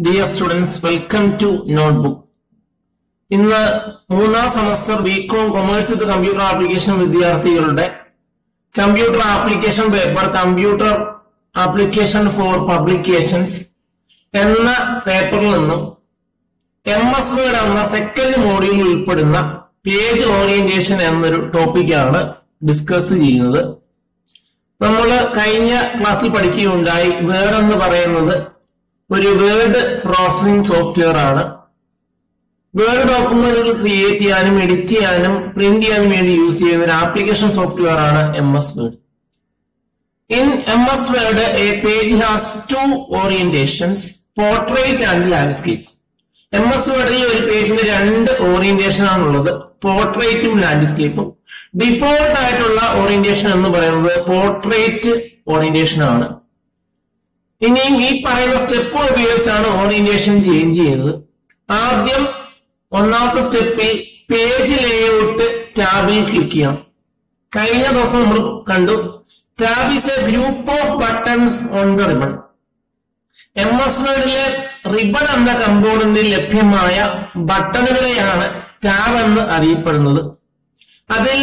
dear students welcome to notebook ഇന്ന് മൂന്നാം semester B Com commerce with computer application വിദ്യാർത്ഥികളുടെ computer application paper computer application for publications എന്ന പേപ്പറിൽ നിന്നും എം എസ് വേർഡ് എന്ന സെക്കൻഡ് മോഡ്യൂളിൽ ഉൾപ്പെടുന്ന പേജ് ഓറിയന്റേഷൻ എന്നൊരു ടോപ്പിക്കാണ് ഡിസ്കസ് ചെയ്യുന്നത് നമ്മൾ കഴിഞ്ഞ ക്ലാസ്സിൽ പഠിക്കുകയുണ്ടായി വേർഡ് എന്ന് പറയുന്നത് ഒരു വേർഡ് പ്രോസസിംഗ് സോഫ്റ്റ്വെയർ ആണ് വേർഡ് ഡോക്യുമെന്റുകൾ ക്രിയേറ്റ് ചെയ്യാനും എഡിറ്റ് ചെയ്യാനും പ്രിന്റ് ചെയ്യാനും വേണ്ടി യൂസ് ചെയ്യുന്ന ഒരു ആപ്ലിക്കേഷൻ സോഫ്റ്റ്വെയർ ആണ് M S word in M S word a page has two orientations portrait and landscape M S വേർഡിൽ ഒരു പേജിന് രണ്ട് ഓറിയന്റേഷൻ ആണുള്ളത് പോർട്രേറ്റും ലാൻഡ്സ്കേപ്പും ഡിഫോൾട്ട് ആയിട്ടുള്ള ഓറിയന്റേഷൻ എന്ന് പറയുന്നത് പോർട്രേറ്റ് ഓറിയന്റേഷൻ ആണ് ഇനിയും ഈ പറയുന്ന സ്റ്റെപ്പുകൾ ഉപയോഗിച്ചാണ് ഓറിയന്റേഷൻ ചേഞ്ച് ചെയ്യുന്നത് ആദ്യം ഒന്നാമത്തെ സ്റ്റെപ്പിൽ പേജ് ലേഔട്ട് ടാബിൽ ക്ലിക്ക് ചെയ്യണം കഴിഞ്ഞ ദിവസം നമ്മൾ കണ്ടു tab is a group of buttons on the ribbon M S വേർഡിലെ റിബൺ എന്ന കമ്പോണന്റിൽ ലഭ്യമായ ബട്ടണുകളെയാണ് ടാബ് എന്ന് അറിയപ്പെടുന്നത് അതിൽ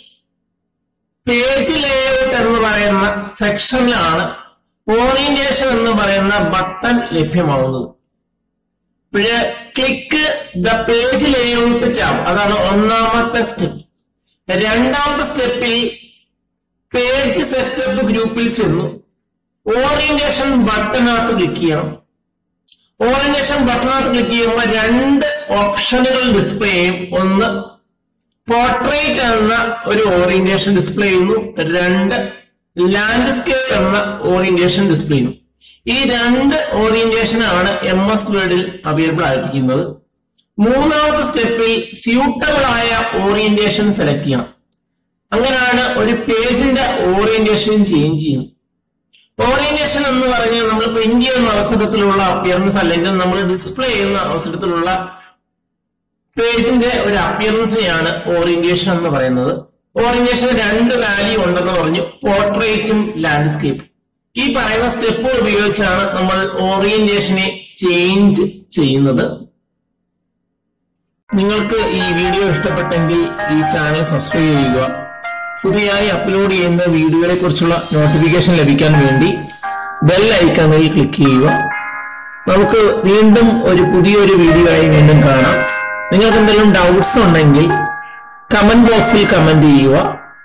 പേജ് ലേഔട്ട് എന്ന് പറയുന്ന സെക്ഷനിലാണ് ഓറിയന്റേഷൻ എന്ന് പറയുന്ന ബട്ടൺ ലഭ്യമാവുന്നത് പിന്നെ click the page layout tab അതാണ് ഒന്നാമത്തെ സ്റ്റെപ്പ് രണ്ടാമത്തെ സ്റ്റെപ്പിൽ പേജ് സെറ്റപ്പ് ഗ്രൂപ്പിൽ ചെന്നു ഓറിയന്റേഷൻ ബട്ടനകത്ത് ക്ലിക്ക് ചെയ്യണം ഓറിയന്റേഷൻ ബട്ടനകത്ത് ക്ലിക്ക് ചെയ്യുമ്പോൾ രണ്ട് ഓപ്ഷനുകൾ ഡിസ്പ്ലേ ചെയ്യും ഒന്ന് പോർട്രേറ്റ് എന്ന ഒരു ഓറിയന്റേഷൻ ഡിസ്പ്ലേ ചെയ്യുന്നു രണ്ട് ലാൻഡ്സ്കേപ്പ് എന്ന ഓറിയന്റേഷൻ ഡിസ്പ്ലേ ചെയ്യുന്നു ഈ രണ്ട് ഓറിയന്റേഷൻ ആണ് എം എസ് വേർഡിൽ അവൈലബിൾ ആയിരിക്കുന്നത് മൂന്നാമത്തെ സ്റ്റെപ്പിൽ സ്യൂട്ടബിൾ ആയ ഓറിയന്റേഷൻ സെലക്ട് ചെയ്യണം അങ്ങനെയാണ് ഒരു പേജിന്റെ ഓറിയന്റേഷൻ ചേഞ്ച് ചെയ്യുന്നത് ഓറിയന്റേഷൻ എന്ന് പറഞ്ഞാൽ നമ്മൾ പ്രിന്റ് ചെയ്യുന്ന അവസരത്തിലുള്ള അപ്പിയറൻസ് അല്ലെങ്കിൽ നമ്മൾ ഡിസ്പ്ലേ ചെയ്യുന്ന അവസരത്തിലുള്ള പേജിന്റെ ഒരു അപ്പിയറൻസിനെയാണ് ഓറിയന്റേഷൻ എന്ന് പറയുന്നത് ഓറിയന്റേഷൻ രണ്ട് വാല്യൂ ഉണ്ടെന്ന് പറഞ്ഞു പോർട്രേറ്റും ലാൻഡ്സ്കേപ്പും ഈ പറയുന്ന സ്റ്റെപ്പുകൾ ഉപയോഗിച്ചാണ് നമ്മൾ ഓറിയന്റേഷനെ ചേഞ്ച് ചെയ്യുന്നത് നിങ്ങൾക്ക് ഈ വീഡിയോ ഇഷ്ടപ്പെട്ടെങ്കിൽ ഈ ചാനൽ സബ്സ്ക്രൈബ് ചെയ്യുക പുതിയതായി അപ്ലോഡ് ചെയ്യുന്ന വീഡിയോകളെ കുറിച്ചുള്ള നോട്ടിഫിക്കേഷൻ ലഭിക്കാൻ വേണ്ടി ബെൽ ഐക്കണിൽ ക്ലിക്ക് ചെയ്യുക നമുക്ക് വീണ്ടും ഒരു പുതിയൊരു വീഡിയോ ആയി വീണ്ടും കാണാം നിങ്ങൾക്ക് എന്തെങ്കിലും ഡൗട്ട്സ് ഉണ്ടെങ്കിൽ കമന്റ് ബോക്സിൽ കമന്റ് ചെയ്യുക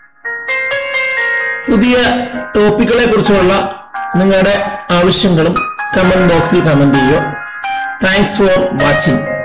പുതിയ ടോപ്പിക്കുകളെ കുറിച്ചുള്ള നിങ്ങളുടെ ആവശ്യങ്ങളും കമന്റ് ബോക്സിൽ കമന്റ് ചെയ്യുക താങ്ക്സ് ഫോർ വാച്ചിങ്